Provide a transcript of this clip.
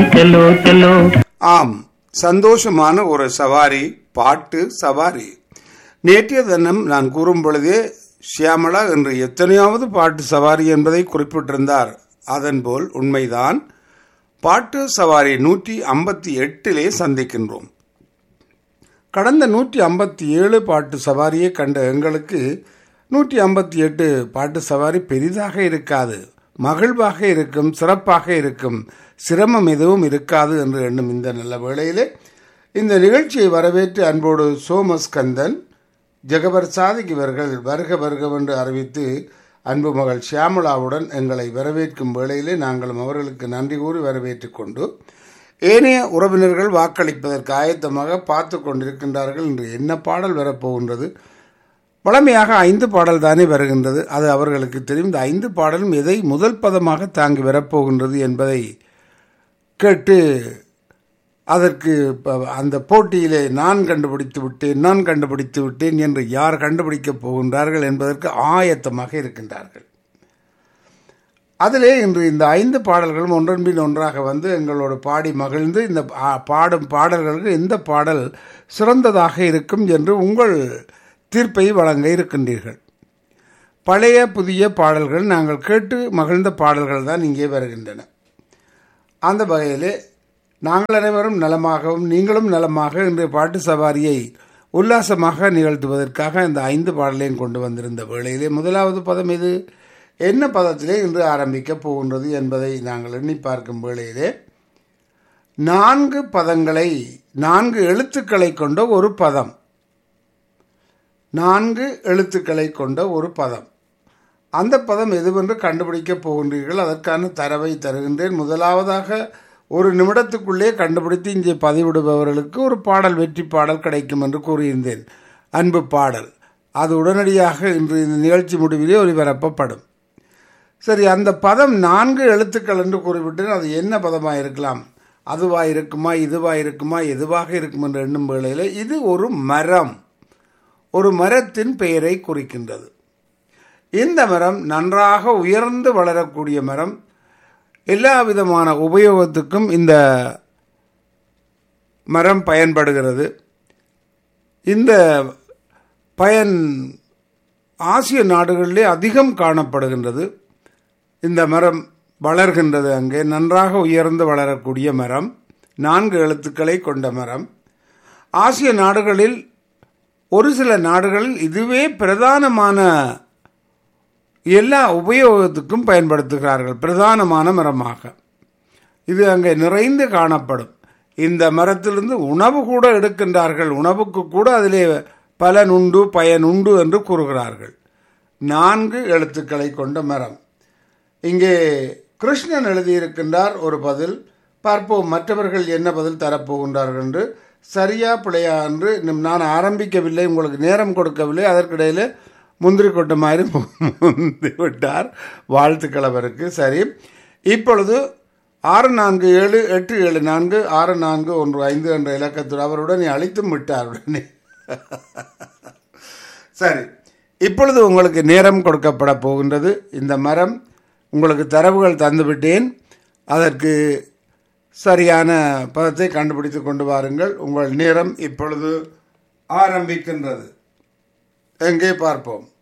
चलो चलो ஆம் சந்தோஷமான ஒரு சவாரி பாட்டு சவாரி நேற்றைய தினம் நான் கூறும் பொழுதே ஷியாமளா என்று எத்தனையாவது பாட்டு சவாரி என்பதை குறிப்பிட்டிருந்தார் அதன்போல் உண்மைதான் பாட்டு சவாரி நூற்றி ஐம்பத்தி எட்டிலே சந்திக்கின்றோம் கடந்த நூற்றி ஐம்பத்தி ஏழு பாட்டு சவாரியை கண்ட எங்களுக்கு நூற்றி ஐம்பத்தி எட்டு பாட்டு சவாரி பெரிதாக இருக்காது மகிழ்வாக இருக்கும் சிறப்பாக இருக்கும் சிரமம் எதுவும் இருக்காது என்று எண்ணும் இந்த நல்ல வேளையிலே இந்த நிகழ்ச்சியை வரவேற்று அன்போடு சோமஸ்கந்தன் ஜெகபர் சாதிக் இவர்கள் வருக வருகவென்று அறிவித்து அன்பு மகள் ஷியாமளாவுடன் எங்களை வரவேற்கும் வேளையிலே நாங்களும் அவர்களுக்கு நன்றி கூறி வரவேற்றுக் கொண்டு ஏனைய உறவினர்கள் வாக்களிப்பதற்கு ஆயத்தமாக பார்த்து கொண்டிருக்கின்றார்கள் என்று என்ன பாடல் வரப்போகின்றது வழமையாக ஐந்து பாடல் தானே வருகின்றது அது அவர்களுக்கு தெரியும் இந்த ஐந்து பாடலும் எதை முதல் பதமாக தாங்கி வரப்போகின்றது என்பதை கேட்டு அதற்கு ப- அந்த போட்டியிலே நான் கண்டுபிடித்து விட்டேன் நான் கண்டுபிடித்து விட்டேன் என்று யார் கண்டுபிடிக்கப் போகின்றார்கள் என்பதற்கு ஆயத்தமாக இருக்கின்றார்கள் அதிலே இன்று இந்த ஐந்து பாடல்களும் ஒன்றன்பின் ஒன்றாக வந்து எங்களோட பாடி மகிழ்ந்து இந்த பா- பாடும் பாடல்களுக்கு எந்த பாடல் சிறந்ததாக இருக்கும் என்று உங்கள் தீர்ப்பை வழங்க இருக்கின்றீர்கள் பழைய புதிய பாடல்கள் நாங்கள் கேட்டு மகிழ்ந்த பாடல்கள் தான் இங்கே வருகின்றன அந்த வகையிலே நாங்கள் அனைவரும் நலமாகவும் நீங்களும் நலமாக இன்றைய பாட்டு சவாரியை உல்லாசமாக நிகழ்த்துவதற்காக இந்த ஐந்து பாடலையும் கொண்டு வந்திருந்த வேளையிலே முதலாவது பதம் இது என்ன பதத்திலே இன்று ஆரம்பிக்கப் போகின்றது என்பதை நாங்கள் எண்ணி பார்க்கும் வேளையிலே நான்கு பதங்களை நான்கு எழுத்துக்களை கொண்ட ஒரு பதம் நான்கு எழுத்துக்களை கொண்ட ஒரு பதம் அந்த பதம் எதுவென்று கண்டுபிடிக்கப் போகின்றீர்கள் அதற்கான தரவை தருகின்றேன் முதலாவதாக ஒரு நிமிடத்துக்குள்ளே கண்டுபிடித்து இங்கே பதிவிடுபவர்களுக்கு ஒரு பாடல் வெற்றி பாடல் கிடைக்கும் என்று கூறியிருந்தேன் அன்பு பாடல் அது உடனடியாக இன்று இந்த நிகழ்ச்சி முடிவிலே ஒளிபரப்பப்படும் சரி அந்த பதம் நான்கு எழுத்துக்கள் என்று குறிப்பிட்டேன் அது என்ன பதமாக இருக்கலாம் அதுவா இருக்குமா இதுவா இருக்குமா எதுவாக இருக்கும் என்று எண்ணும் வேளையில் இது ஒரு மரம் ஒரு மரத்தின் பெயரை குறிக்கின்றது இந்த மரம் நன்றாக உயர்ந்து வளரக்கூடிய மரம் எல்லா விதமான உபயோகத்துக்கும் இந்த மரம் பயன்படுகிறது இந்த பயன் ஆசிய நாடுகளிலே அதிகம் காணப்படுகின்றது இந்த மரம் வளர்கின்றது அங்கே நன்றாக உயர்ந்து வளரக்கூடிய மரம் நான்கு எழுத்துக்களை கொண்ட மரம் ஆசிய நாடுகளில் ஒரு சில நாடுகளில் இதுவே பிரதானமான எல்லா உபயோகத்துக்கும் பயன்படுத்துகிறார்கள் பிரதானமான மரமாக இது அங்கே நிறைந்து காணப்படும் இந்த மரத்திலிருந்து உணவு கூட எடுக்கின்றார்கள் உணவுக்கு கூட அதிலே பலன் உண்டு பயன் உண்டு என்று கூறுகிறார்கள் நான்கு எழுத்துக்களை கொண்ட மரம் இங்கே கிருஷ்ணன் எழுதியிருக்கின்றார் ஒரு பதில் பார்ப்போம் மற்றவர்கள் என்ன பதில் தரப்போகின்றார்கள் என்று சரியா பிழையா என்று இன்னும் நான் ஆரம்பிக்கவில்லை உங்களுக்கு நேரம் கொடுக்கவில்லை அதற்கிடையில் முந்திரி கொட்ட மாதிரி முந்தி விட்டார் வாழ்த்துக்கள் அவருக்கு சரி இப்பொழுது ஆறு நான்கு ஏழு எட்டு ஏழு நான்கு ஆறு நான்கு ஒன்று ஐந்து என்ற இலக்கத்தில் அவருடனே அழித்தும் விட்டார் உடனே சரி இப்பொழுது உங்களுக்கு நேரம் கொடுக்கப்பட போகின்றது இந்த மரம் உங்களுக்கு தரவுகள் தந்துவிட்டேன் அதற்கு சரியான பதத்தை கண்டுபிடித்து கொண்டு வாருங்கள் உங்கள் நேரம் இப்பொழுது ஆரம்பிக்கின்றது எங்கே பார்ப்போம்